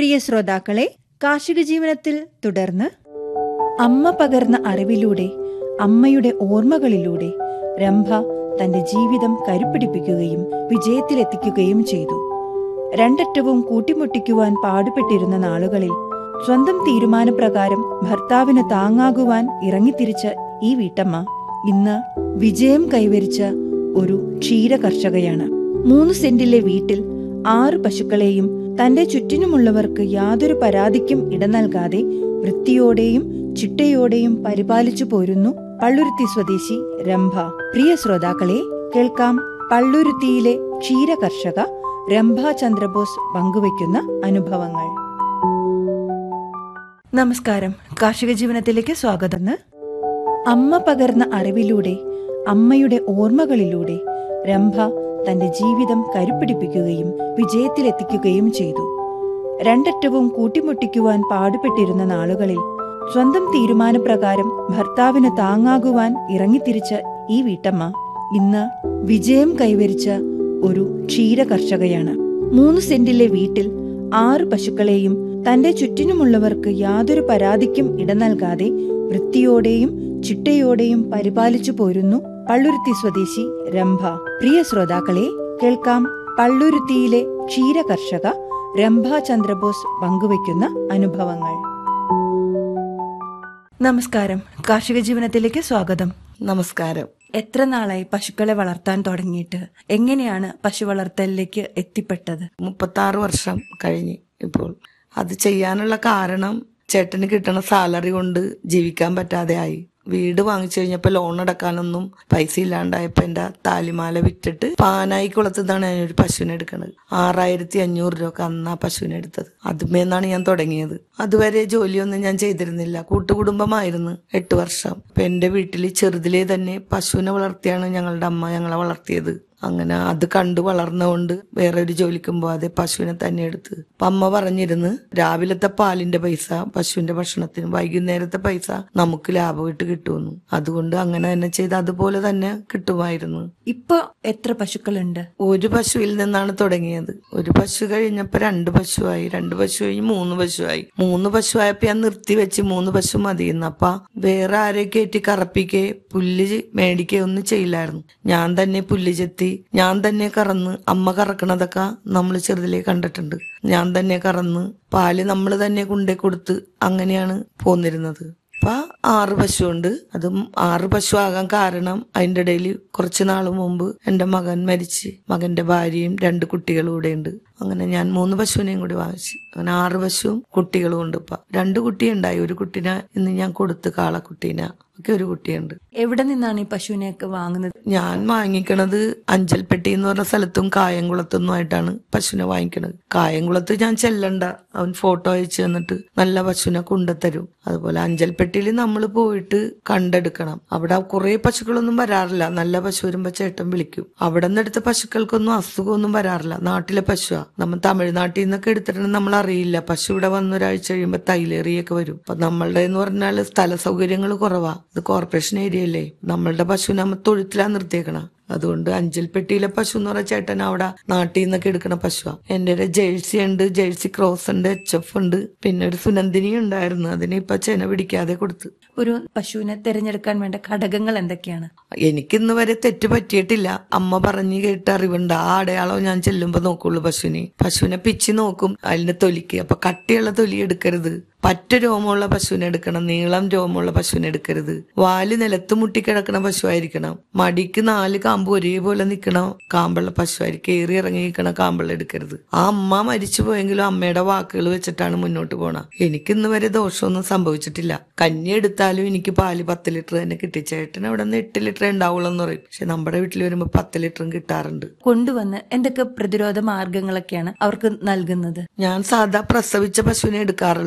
പ്രിയ ശ്രോതാക്കളെ കാർഷിക ജീവനത്തിൽ തുടർന്ന് അമ്മ പകർന്ന അറിവിലൂടെ അമ്മയുടെ ഓർമ്മകളിലൂടെ രംഭ തന്റെ ജീവിതം കരുപ്പിടിപ്പിക്കുകയും വിജയത്തിലെത്തിക്കുകയും ചെയ്തു രണ്ടറ്റവും കൂട്ടിമുട്ടിക്കുവാൻ പാടുപെട്ടിരുന്ന നാളുകളിൽ സ്വന്തം തീരുമാനപ്രകാരം ഭർത്താവിന് താങ്ങാകുവാൻ ഇറങ്ങിത്തിരിച്ച ഈ വീട്ടമ്മ ഇന്ന് വിജയം കൈവരിച്ച ഒരു ക്ഷീര കർഷകയാണ് മൂന്ന് സെന്റിലെ വീട്ടിൽ ആറ് പശുക്കളെയും തന്റെ ചുറ്റിനുമുള്ളവർക്ക് യാതൊരു പരാതിക്കും ഇട നൽകാതെ വൃത്തിയോടെയും ചിട്ടയോടെയും പരിപാലിച്ചു പോരുന്നു പള്ളുരുത്തി സ്വദേശി രംഭ പ്രിയ ശ്രോതാക്കളെ കേൾക്കാം പള്ളുരുത്തിയിലെ ക്ഷീര കർഷക രംഭ ചന്ദ്രബോസ് പങ്കുവയ്ക്കുന്ന അനുഭവങ്ങൾ നമസ്കാരം കാർഷിക ജീവനത്തിലേക്ക് സ്വാഗതം അമ്മ പകർന്ന അറിവിലൂടെ അമ്മയുടെ ഓർമ്മകളിലൂടെ രംഭ തന്റെ ജീവിതം കരുപ്പിടിപ്പിക്കുകയും വിജയത്തിലെത്തിക്കുകയും ചെയ്തു രണ്ടറ്റവും കൂട്ടിമുട്ടിക്കുവാൻ പാടുപെട്ടിരുന്ന നാളുകളിൽ സ്വന്തം തീരുമാനപ്രകാരം ഭർത്താവിന് താങ്ങാകുവാൻ ഇറങ്ങിത്തിരിച്ച ഈ വീട്ടമ്മ ഇന്ന് വിജയം കൈവരിച്ച ഒരു ക്ഷീര കർഷകയാണ് മൂന്ന് സെന്റിലെ വീട്ടിൽ ആറ് പശുക്കളെയും തന്റെ ചുറ്റിനുമുള്ളവർക്ക് യാതൊരു പരാതിക്കും ഇട നൽകാതെ വൃത്തിയോടെയും ചിട്ടയോടെയും പരിപാലിച്ചു പോരുന്നു പള്ളുരുത്തി സ്വദേശി രംഭ പ്രിയ ശ്രോതാക്കളെ കേൾക്കാം പള്ളുരുത്തിയിലെ ക്ഷീര കർഷക രംഭ ചന്ദ്രബോസ് പങ്കുവയ്ക്കുന്ന അനുഭവങ്ങൾ നമസ്കാരം കാർഷിക ജീവനത്തിലേക്ക് സ്വാഗതം നമസ്കാരം എത്ര നാളായി പശുക്കളെ വളർത്താൻ തുടങ്ങിയിട്ട് എങ്ങനെയാണ് പശു വളർത്തലിലേക്ക് എത്തിപ്പെട്ടത് മുപ്പത്താറ് വർഷം കഴിഞ്ഞ് ഇപ്പോൾ അത് ചെയ്യാനുള്ള കാരണം ചേട്ടന് കിട്ടണ സാലറി കൊണ്ട് ജീവിക്കാൻ പറ്റാതെ ആയി വീട് വാങ്ങിച്ചു കഴിഞ്ഞപ്പോൾ ലോൺ അടക്കാനൊന്നും പൈസ ഇല്ലാണ്ടായപ്പോ എന്റെ താലിമാല വിറ്റിട്ട് പാനായി കുളത്തുനിന്നാണ് ഞാൻ ഒരു പശുവിനെ എടുക്കണത് ആറായിരത്തി അഞ്ഞൂറ് രൂപ അന്ന് ആ പശുവിനെ എടുത്തത് അതുമേന്നാണ് ഞാൻ തുടങ്ങിയത് അതുവരെ ജോലിയൊന്നും ഞാൻ ചെയ്തിരുന്നില്ല കൂട്ടുകുടുംബമായിരുന്നു എട്ട് വർഷം അപ്പൊ എന്റെ വീട്ടിൽ ചെറുതിലേ തന്നെ പശുവിനെ വളർത്തിയാണ് ഞങ്ങളുടെ അമ്മ ഞങ്ങളെ വളർത്തിയത് അങ്ങനെ അത് കണ്ടു വളർന്നുകൊണ്ട് വേറെ ഒരു ജോലിക്കും പോവാതെ പശുവിനെ തന്നെ എടുത്ത് അപ്പൊ അമ്മ പറഞ്ഞിരുന്ന് രാവിലത്തെ പാലിന്റെ പൈസ പശുവിന്റെ ഭക്ഷണത്തിന് വൈകുന്നേരത്തെ പൈസ നമുക്ക് ലാഭമായിട്ട് കിട്ടുമെന്ന് അതുകൊണ്ട് അങ്ങനെ തന്നെ ചെയ്ത് അതുപോലെ തന്നെ കിട്ടുമായിരുന്നു ഇപ്പൊ എത്ര പശുക്കളുണ്ട് ഒരു പശുവിൽ നിന്നാണ് തുടങ്ങിയത് ഒരു പശു കഴിഞ്ഞപ്പോ രണ്ട് പശുവായി രണ്ട് പശു കഴിഞ്ഞ് മൂന്ന് പശുവായി മൂന്ന് പശുവായപ്പോ ഞാൻ നിർത്തി വെച്ച് മൂന്ന് പശു മതിയെന്ന് അപ്പ വേറെ ആരെ കയറ്റി കറപ്പിക്കേ പുല്ല് മേടിക്കേ ഒന്നും ചെയ്യില്ലായിരുന്നു ഞാൻ തന്നെ പുല്ല് ചെത്തി ഞാൻ തന്നെ കറന്ന് അമ്മ കറക്കണതൊക്കെ നമ്മൾ ചെറുതിലേ കണ്ടിട്ടുണ്ട് ഞാൻ തന്നെ കറന്ന് പാല് നമ്മൾ തന്നെ കൊണ്ടേ കൊടുത്ത് അങ്ങനെയാണ് പോന്നിരുന്നത് അപ്പൊ ആറ് പശുവുണ്ട് അതും ആറ് പശു ആകാൻ കാരണം അതിന്റെ ഇടയിൽ കുറച്ചു നാൾ മുമ്പ് എന്റെ മകൻ മരിച്ച് മകന്റെ ഭാര്യയും രണ്ട് കുട്ടികളും കൂടെ ഉണ്ട് അങ്ങനെ ഞാൻ മൂന്ന് പശുവിനെയും കൂടി വാങ്ങിച്ചു അങ്ങനെ ആറ് പശുവും കുട്ടികളും ഉണ്ട് ഇപ്പൊ രണ്ട് കുട്ടിയുണ്ടായി ഒരു കുട്ടീനെ ഇന്ന് ഞാൻ കൊടുത്ത് കാളക്കുട്ടീനെ ഒക്കെ ഒരു കുട്ടിയുണ്ട് എവിടെ നിന്നാണ് ഈ പശുവിനെയൊക്കെ വാങ്ങുന്നത് ഞാൻ വാങ്ങിക്കണത് അഞ്ചൽപ്പെട്ടി എന്ന് പറഞ്ഞ സ്ഥലത്തും കായംകുളത്തൊന്നും ആയിട്ടാണ് പശുവിനെ വാങ്ങിക്കണത് കായംകുളത്ത് ഞാൻ ചെല്ലണ്ട അവൻ ഫോട്ടോ അയച്ചു തന്നിട്ട് നല്ല പശുവിനെ കൊണ്ടുത്തരും അതുപോലെ അഞ്ചൽപ്പെട്ടിയിൽ നമ്മൾ പോയിട്ട് കണ്ടെടുക്കണം അവിടെ കുറെ പശുക്കളൊന്നും വരാറില്ല നല്ല പശു വരുമ്പോ ചേട്ടൻ വിളിക്കും അവിടെ നിന്ന് എടുത്ത പശുക്കൾക്കൊന്നും അസുഖമൊന്നും വരാറില്ല നാട്ടിലെ പശുവാ നമ്മൾ തമിഴ്നാട്ടിൽ നിന്നൊക്കെ എടുത്തിട്ടുണ്ടെങ്കിൽ നമ്മൾ അറിയില്ല പശു ഇവിടെ വന്ന ഒരാഴ്ച കഴിയുമ്പോൾ തൈലേറിയൊക്കെ വരും അപ്പൊ നമ്മളുടെ എന്ന് പറഞ്ഞാൽ സ്ഥല സൗകര്യങ്ങൾ കുറവാ ഇത് കോർപ്പറേഷൻ ഏരിയ അല്ലേ നമ്മളുടെ പശു നമ്മ തൊഴുത്തിലാ നിർത്തിയേക്കണം അതുകൊണ്ട് അഞ്ചൽപ്പെട്ടിയിലെ പശു എന്ന് പറഞ്ഞ ചേട്ടൻ അവിടെ നാട്ടിൽ നിന്നൊക്കെ എടുക്കണ പശുവാ എന്റെ ഒരു ജേഴ്സി ഉണ്ട് ജേഴ്സി ക്രോസ് ഉണ്ട് എച്ച് എഫ് ഉണ്ട് പിന്നെ ഒരു സുനന്ദിനി ഉണ്ടായിരുന്നു അതിനെ ഇപ്പൊ ചെന പിടിക്കാതെ കൊടുത്തു ഒരു പശുവിനെ തിരഞ്ഞെടുക്കാൻ വേണ്ട ഘടകങ്ങൾ എന്തൊക്കെയാണ് എനിക്കിന്ന് വരെ തെറ്റ് പറ്റിയിട്ടില്ല അമ്മ പറഞ്ഞു കേട്ട് അറിവുണ്ട് ആ അടയാളം ഞാൻ ചെല്ലുമ്പോ നോക്കുള്ളൂ പശുവിനെ പശുവിനെ പിച്ചി നോക്കും അതിന്റെ തൊലിക്ക് അപ്പൊ കട്ടിയുള്ള തൊലി എടുക്കരുത് പറ്റ രോമമുള്ള പശുവിനെ എടുക്കണം നീളം രോമമുള്ള പശുവിനെ എടുക്കരുത് വാല് നിലത്ത് മുട്ടിക്കിടക്കണ പശുവായിരിക്കണം മടിക്ക് നാല് കാമ്പ് ഒരേപോലെ നിൽക്കണ കാമ്പുള്ള പശുവായിരിക്കും കയറി ഇറങ്ങി നിൽക്കണ കാമ്പുള്ള എടുക്കരുത് ആ അമ്മ മരിച്ചു പോയെങ്കിലും അമ്മയുടെ വാക്കുകൾ വെച്ചിട്ടാണ് മുന്നോട്ട് പോണ എനിക്ക് ഇന്ന് വരെ ദോഷമൊന്നും സംഭവിച്ചിട്ടില്ല കഞ്ഞി എടുത്താലും എനിക്ക് പാല് പത്ത് ലിറ്റർ തന്നെ കിട്ടി ചേട്ടൻ അവിടെ നിന്ന് എട്ട് ലിറ്റർ ഉണ്ടാവുള്ളൂ എന്ന് പറയും പക്ഷെ നമ്മുടെ വീട്ടിൽ വരുമ്പോ പത്ത് ലിറ്ററും കിട്ടാറുണ്ട് കൊണ്ടുവന്ന് എന്തൊക്കെ പ്രതിരോധ മാർഗങ്ങളൊക്കെയാണ് അവർക്ക് നൽകുന്നത് ഞാൻ സാധാ പ്രസവിച്ച പശുവിനെ എടുക്കാറുള്ളു ചെന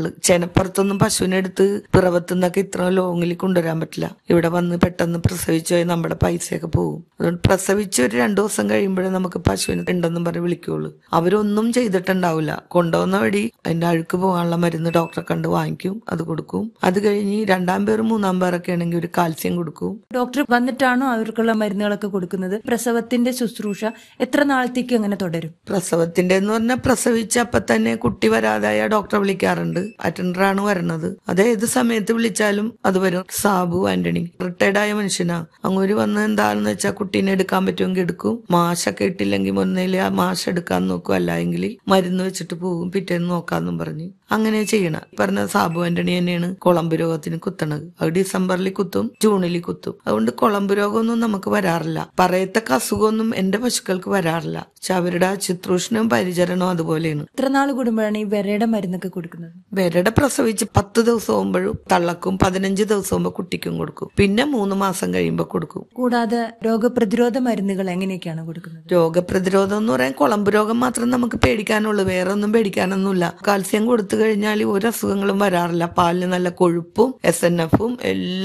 ആനപ്പുറത്തൊന്നും പശുവിനെ എടുത്ത് പിറവത്തുനിന്നൊക്കെ ഇത്ര ലോങ്ങിൽ കൊണ്ടുവരാൻ പറ്റില്ല ഇവിടെ വന്ന് പെട്ടെന്ന് പ്രസവിച്ചു പോയി നമ്മുടെ പൈസയൊക്കെ പോകും അതുകൊണ്ട് പ്രസവിച്ച് ഒരു രണ്ടു ദിവസം കഴിയുമ്പോഴേ നമുക്ക് പശുവിന് ഉണ്ടെന്നും പറഞ്ഞ് വിളിക്കുള്ളൂ അവരൊന്നും ചെയ്തിട്ടുണ്ടാവില്ല കൊണ്ടുവന്ന വഴി അതിന്റെ അഴുക്ക് പോകാനുള്ള മരുന്ന് ഡോക്ടറെ കണ്ട് വാങ്ങിക്കും അത് കൊടുക്കും അത് കഴിഞ്ഞ് രണ്ടാം പേരും മൂന്നാം പേരൊക്കെ ആണെങ്കിൽ ഒരു കാൽസ്യം കൊടുക്കും ഡോക്ടർ വന്നിട്ടാണോ അവർക്കുള്ള മരുന്നുകളൊക്കെ കൊടുക്കുന്നത് പ്രസവത്തിന്റെ ശുശ്രൂഷ എത്ര നാളത്തേക്ക് അങ്ങനെ തുടരും പ്രസവത്തിന്റെ എന്ന് പറഞ്ഞാൽ പ്രസവിച്ച അപ്പൊ തന്നെ കുട്ടി വരാതായ ഡോക്ടറെ വിളിക്കാറുണ്ട് അറ്റൻഡറാണ് വരണത് അത് ഏത് സമയത്ത് വിളിച്ചാലും അത് വരും സാബു ആന്റണി റിട്ടയർഡ് ആയ മനുഷ്യനാ അങ്ങോട്ട് വന്ന് എന്താണെന്ന് വെച്ചാൽ കുട്ടീനെ എടുക്കാൻ പറ്റുമെങ്കിൽ എടുക്കും മാഷൊക്കെ ഇട്ടില്ലെങ്കിൽ മുന്നേല് ആ മാഷ് എടുക്കാൻ നോക്കും അല്ലെങ്കിൽ മരുന്ന് വെച്ചിട്ട് പോകും പിറ്റേന്ന് നോക്കാന്നും പറഞ്ഞ് അങ്ങനെ ചെയ്യണം പറഞ്ഞ സാബു ആന്റണി തന്നെയാണ് കുളമ്പ് രോഗത്തിന് കുത്തണത് അത് ഡിസംബറിൽ കുത്തും ജൂണിൽ കുത്തും അതുകൊണ്ട് കുളമ്പ് രോഗമൊന്നും നമുക്ക് വരാറില്ല പറയത്തക്ക അസുഖമൊന്നും എന്റെ പശുക്കൾക്ക് വരാറില്ല പക്ഷെ അവരുടെ ആ ശുശ്രൂഷണവും പരിചരണവും അതുപോലെയാണ് എത്ര നാൾ കൂടുമ്പോഴാണ് ഈ വിരയുടെ മരുന്നൊക്കെ കൊടുക്കുന്നത് വിരടെ പ്രസവിച്ച് പത്ത് ദിവസം ആകുമ്പോഴും തള്ളക്കും പതിനഞ്ച് ദിവസം ആകുമ്പോൾ കുട്ടിക്കും കൊടുക്കും പിന്നെ മൂന്ന് മാസം കഴിയുമ്പോൾ കൊടുക്കും കൂടാതെ രോഗപ്രതിരോധ മരുന്നുകൾ എങ്ങനെയൊക്കെയാണ് കൊടുക്കുന്നത് രോഗപ്രതിരോധം എന്ന് പറയാൻ കുളമ്പ് രോഗം മാത്രം നമുക്ക് പേടിക്കാനുള്ളൂ വേറെ ഒന്നും പേടിക്കാനൊന്നുമില്ല കാൽസ്യം കൊടുത്തു കഴിഞ്ഞാൽ ഒരു അസുഖങ്ങളും വരാറില്ല പാലിന് നല്ല കൊഴുപ്പും എസ് എൻ എഫും എല്ലാം